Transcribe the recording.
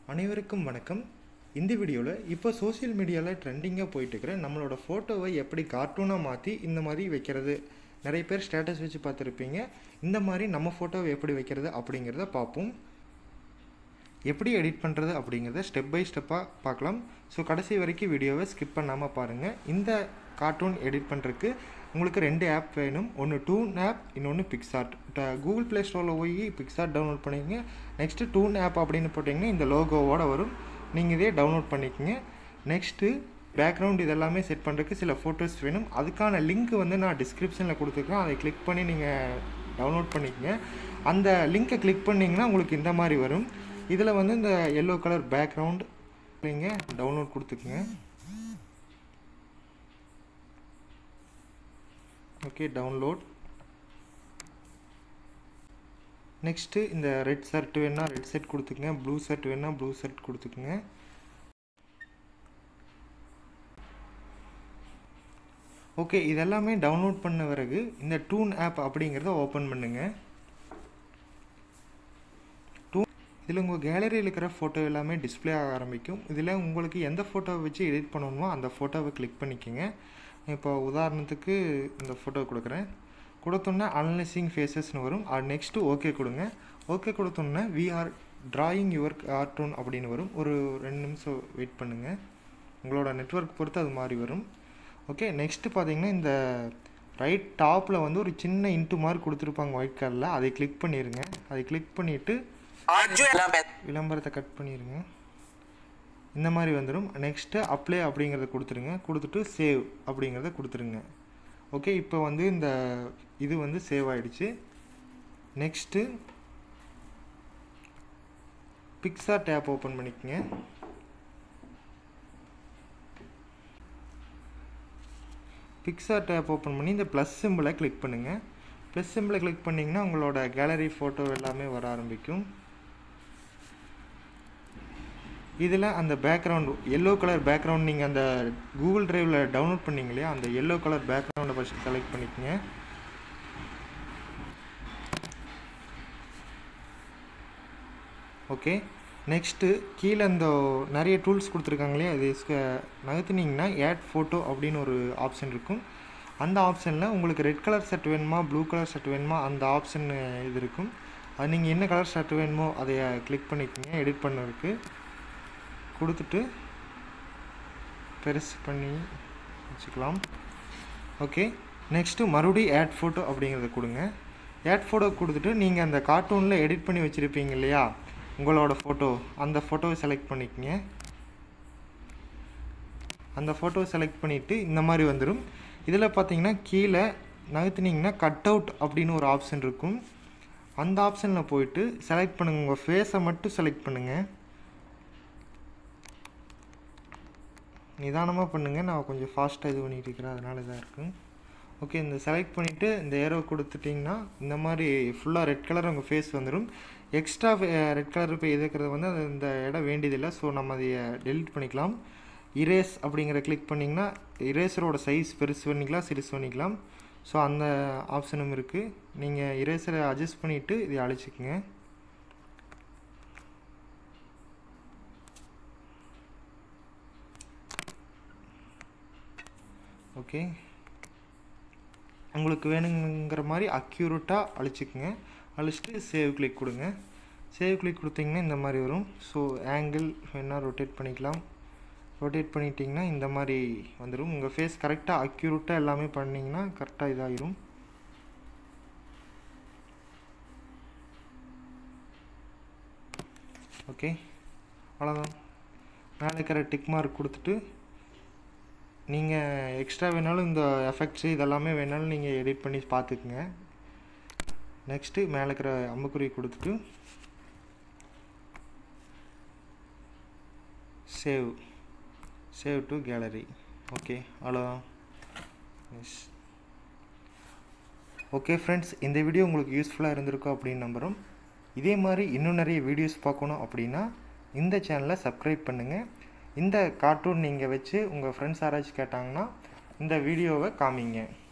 அனைவருக்கும் வணக்கம் இந்த வீடியோவில் இப்போ சோஷியல் மீடியாவில் ட்ரெண்டிங்காக போயிட்டு இருக்கிற நம்மளோட ஃபோட்டோவை எப்படி கார்ட்டூனாக மாற்றி இந்த மாதிரி வைக்கிறது நிறைய பேர் ஸ்டேட்டஸ் வச்சு பார்த்துருப்பீங்க இந்த மாதிரி நம்ம ஃபோட்டோவை எப்படி வைக்கிறது அப்படிங்கிறத பார்ப்போம் எப்படி எடிட் பண்ணுறது அப்படிங்கிறத ஸ்டெப் பை ஸ்டெப்பாக பார்க்கலாம் ஸோ கடைசி வரைக்கும் வீடியோவை ஸ்கிப் பண்ணாமல் பாருங்கள் இந்த கார்ட்டூன் எடிட் பண்ணுறதுக்கு உங்களுக்கு ரெண்டு ஆப் வேணும் ஒன்று டூன் ஆப் இன்னொன்று பிக்சார்ட் கூகுள் ப்ளே ஸ்டோரில் போய் பிக்சார்ட் டவுன்லோட் பண்ணிக்கங்க நெக்ஸ்ட்டு டூன் ஆப் அப்படின்னு போட்டிங்கன்னா இந்த லோகோவோட வரும் நீங்கள் இதே டவுன்லோட் பண்ணிக்கங்க நெக்ஸ்ட்டு பேக்ரவுண்ட் இதெல்லாமே செட் பண்ணுறதுக்கு சில ஃபோட்டோஸ் வேணும் அதுக்கான லிங்க் வந்து நான் டிஸ்கிரிப்ஷனில் கொடுத்துருக்கேன் அதை கிளிக் பண்ணி நீங்கள் டவுன்லோட் பண்ணிக்கங்க அந்த லிங்க்கை கிளிக் பண்ணிங்கன்னா உங்களுக்கு இந்த மாதிரி வரும் இதில் வந்து இந்த எல்லோ கலர் பேக்ரவுண்ட் நீங்கள் டவுன்லோட் கொடுத்துக்குங்க ஓகே டவுன்லோட் நெக்ஸ்ட்டு இந்த ரெட் ஷர்ட் வேணால் ரெட் ஷர்ட் கொடுத்துக்குங்க ப்ளூ ஷர்ட் வேணால் ப்ளூ ஷர்ட் கொடுத்துக்குங்க ஓகே இதெல்லாமே டவுன்லோட் பண்ண பிறகு இந்த டூன் ஆப் அப்படிங்கிறத ஓப்பன் பண்ணுங்கள் டூன் இதில் உங்கள் கேலரியில் இருக்கிற ஃபோட்டோ எல்லாமே டிஸ்பிளே ஆக ஆரம்பிக்கும் இதில் உங்களுக்கு எந்த ஃபோட்டோவை வச்சு எடிட் பண்ணணுமோ அந்த ஃபோட்டோவை கிளிக் பண்ணிக்கோங்க இப்போ உதாரணத்துக்கு இந்த ஃபோட்டோ கொடுக்குறேன் கொடுத்தோன்னே அனலைசிங் ஃபேஸஸ்னு வரும் அது நெக்ஸ்ட்டு ஓகே கொடுங்க ஓகே கொடுத்தோன்னே we are drawing your cartoon அப்படின்னு வரும் ஒரு ரெண்டு நிமிஷம் வெயிட் பண்ணுங்கள் உங்களோட நெட்ஒர்க் பொறுத்து அது மாதிரி வரும் ஓகே நெக்ஸ்ட்டு பார்த்தீங்கன்னா இந்த ரைட் டாப்பில் வந்து ஒரு சின்ன இன்ட்டு மார்க் கொடுத்துருப்பாங்க ஒயிட் கலரில் அதை கிளிக் பண்ணிடுங்க அதை கிளிக் பண்ணிவிட்டு आज जो है ना விளம்பரத்தை கட் பண்ணிடுங்க இந்த மாதிரி வந்துடும் நெக்ஸ்ட்டு அப்ளை அப்படிங்கிறத கொடுத்துருங்க கொடுத்துட்டு சேவ் அப்படிங்கிறத கொடுத்துருங்க ஓகே இப்போ வந்து இந்த இது வந்து சேவ் ஆகிடுச்சு நெக்ஸ்ட்டு பிக்சார் டேப் ஓப்பன் பண்ணிக்கங்க பிக்சார் டேப் ஓப்பன் பண்ணி இந்த ப்ளஸ் சிம்பிளை கிளிக் பண்ணுங்கள் ப்ளஸ் சிம்பிளை கிளிக் பண்ணிங்கன்னா உங்களோட கேலரி ஃபோட்டோ எல்லாமே வர ஆரம்பிக்கும் இதில் அந்த பேக்ரவுண்ட் எல்லோ கலர் பேக்ரவுண்ட் நீங்கள் அந்த கூகுள் ட்ரைவில் டவுன்லோட் பண்ணீங்க இல்லையா அந்த எல்லோ கலர் பேக்ரவுண்டை ஃபஸ்ட்டு செலக்ட் பண்ணிக்கங்க ஓகே நெக்ஸ்ட்டு கீழே இந்த நிறைய டூல்ஸ் கொடுத்துருக்காங்களே அது நகர்த்துனீங்கன்னா ஆட் ஃபோட்டோ அப்படின்னு ஒரு ஆப்ஷன் இருக்கும் அந்த ஆப்ஷனில் உங்களுக்கு ரெட் கலர் ஷர்ட் வேணுமா ப்ளூ கலர் ஷர்ட் வேணுமா அந்த ஆப்ஷன் இது இருக்கும் அது நீங்கள் என்ன கலர் ஷர்ட் வேணுமோ அதை கிளிக் பண்ணிக்கோங்க எடிட் பண்ணதுக்கு கொடுத்துட்டு பெருசு பண்ணி வச்சுக்கலாம் ஓகே நெக்ஸ்ட்டு மறுபடியும் ஆட் ஃபோட்டோ அப்படிங்கிறத கொடுங்க ஆட் ஃபோட்டோ கொடுத்துட்டு நீங்கள் அந்த கார்ட்டூனில் எடிட் பண்ணி வச்சுருப்பீங்க இல்லையா உங்களோட ஃபோட்டோ அந்த ஃபோட்டோவை செலக்ட் பண்ணிக்கங்க அந்த ஃபோட்டோவை செலக்ட் பண்ணிவிட்டு இந்த மாதிரி வந்துடும் இதில் பார்த்தீங்கன்னா கீழே நகர்த்துனீங்கன்னா கட் அவுட் அப்படின்னு ஒரு ஆப்ஷன் இருக்கும் அந்த ஆப்ஷனில் போயிட்டு செலக்ட் பண்ணுங்கள் உங்கள் ஃபேஸை மட்டும் செலக்ட் பண்ணுங்கள் நிதானமாக பண்ணுங்கள் நான் கொஞ்சம் ஃபாஸ்ட்டாக இது பண்ணிகிட்டு இருக்கிறேன் அதனால இதாக இருக்கும் ஓகே இந்த செலக்ட் பண்ணிவிட்டு இந்த ஏரோ கொடுத்துட்டிங்கன்னா இந்த மாதிரி ஃபுல்லாக ரெட் கலர் உங்கள் ஃபேஸ் வந்துடும் எக்ஸ்ட்ரா ரெட் கலர் இப்போ எதுக்கிறது வந்து அது இந்த இடம் வேண்டியதில்லை ஸோ நம்ம அதை டெலிட் பண்ணிக்கலாம் இரேஸ் அப்படிங்கிற கிளிக் பண்ணிங்கன்னா இரேசரோட சைஸ் பெருசு பண்ணிக்கலாம் சிறுசு பண்ணிக்கலாம் ஸோ அந்த ஆப்ஷனும் இருக்குது நீங்கள் இரேசரை அட்ஜஸ்ட் பண்ணிவிட்டு இதை அழிச்சிக்கங்க ஓகே உங்களுக்கு வேணுங்கிற மாதிரி அக்யூரேட்டாக அழிச்சிக்கங்க அழிச்சிட்டு சேவ் கிளிக் கொடுங்க சேவ் கிளிக் கொடுத்தீங்கன்னா இந்த மாதிரி வரும் ஸோ ஆங்கிள் வேணால் ரொட்டேட் பண்ணிக்கலாம் ரொட்டேட் பண்ணிட்டீங்கன்னா இந்த மாதிரி வந்துடும் உங்கள் ஃபேஸ் கரெக்டாக அக்யூரேட்டாக எல்லாமே பண்ணிங்கன்னா கரெக்டாக இதாகிடும் ஓகே அவ்வளோதான் மேலே இருக்கிற டிக் மார்க் கொடுத்துட்டு நீங்கள் எக்ஸ்ட்ரா வேணாலும் இந்த எஃபெக்ட்ஸு இதெல்லாமே வேணாலும் நீங்கள் எடிட் பண்ணி பார்த்துக்குங்க நெக்ஸ்ட்டு மேலே இருக்கிற அம்புக்குறி கொடுத்துட்டு save save to gallery okay அவ்வளோதான் எஸ் ஓகே ஃப்ரெண்ட்ஸ் இந்த வீடியோ உங்களுக்கு யூஸ்ஃபுல்லாக இருந்திருக்கும் அப்படின்னு நம்புகிறோம் இதே மாதிரி இன்னும் நிறைய வீடியோஸ் பார்க்கணும் அப்படின்னா இந்த சேனலை சப்ஸ்கிரைப் பண்ணுங்கள் இந்த கார்ட்டூன் நீங்கள் வச்சு உங்கள் ஃப்ரெண்ட்ஸ் யாராச்சும் கேட்டாங்கன்னா இந்த வீடியோவை காமிங்க